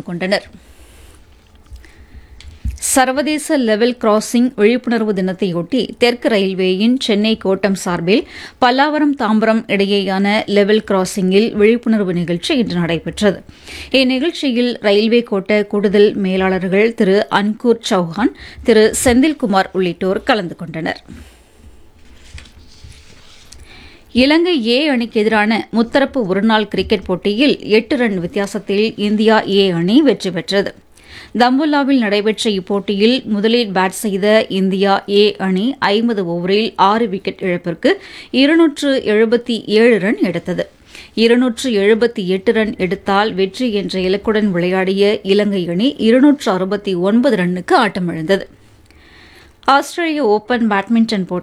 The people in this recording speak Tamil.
கலந்து கொண்டனர் சர்வதேச லெவல் கிராசிங் விழிப்புணர்வு தினத்தையொட்டி தெற்கு ரயில்வேயின் சென்னை கோட்டம் சார்பில் பல்லாவரம் தாம்பரம் இடையேயான லெவல் கிராசிங்கில் விழிப்புணர்வு நிகழ்ச்சி இன்று நடைபெற்றது இந்நிகழ்ச்சியில் ரயில்வே கோட்ட கூடுதல் மேலாளர்கள் திரு அன்கூர் சௌஹான் திரு செந்தில்குமார் உள்ளிட்டோர் கலந்து கொண்டனர் இலங்கை ஏ அணிக்கு எதிரான முத்தரப்பு ஒருநாள் கிரிக்கெட் போட்டியில் எட்டு ரன் வித்தியாசத்தில் இந்தியா ஏ அணி வெற்றி பெற்றது தம்புல்லாவில் நடைபெற்ற இப்போட்டியில் முதலில் பேட் செய்த இந்தியா ஏ அணி ஐம்பது ஓவரில் ஆறு விக்கெட் இழப்பிற்கு இருநூற்று எழுபத்தி ஏழு ரன் எடுத்தது இருநூற்று எழுபத்தி எட்டு ரன் எடுத்தால் வெற்றி என்ற இலக்குடன் விளையாடிய இலங்கை அணி இருநூற்று அறுபத்தி ஒன்பது ரன்னுக்கு ஆட்டமிழந்தது ஆஸ்திரேலிய ஓபன் பேட்மிண்டன் போட்டி